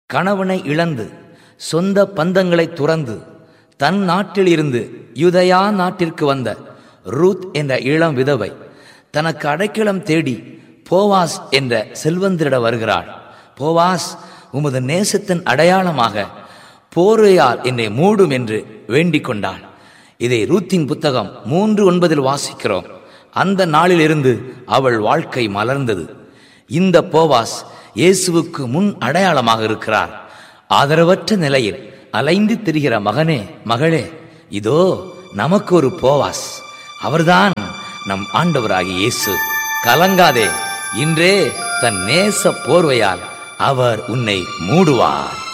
கணவனை இழந்து சொந்த பந்தங்களை துறந்து தன் நாட்டிலிருந்து யூதயா நாட்டிற்கு வந்த ரூத் என்ற இளம் விதவை தனக்கு அடைக்கலம் தேடி போவாஸ் என்ற செல்வந்தரிட வருகிறாள் போவாஸ் உமது நேசத்தின் அடையாளமாக போரையால் என்னை மூடும் என்று வேண்டிக் கொண்டாள் இதை ரூத்தின் புத்தகம் மூன்று ஒன்பதில் வாசிக்கிறோம் அந்த நாளிலிருந்து அவள் வாழ்க்கை மலர்ந்தது இந்த போவாஸ் இயேசுவுக்கு முன் அடையாளமாக இருக்கிறார் ஆதரவற்ற நிலையில் அலைந்து திரிகிற மகனே மகளே இதோ நமக்கு ஒரு போவாஸ் அவர்தான் நம் ஆண்டவராகிய இயேசு கலங்காதே இன்றே தன் நேச போர்வையால் அவர் உன்னை மூடுவார்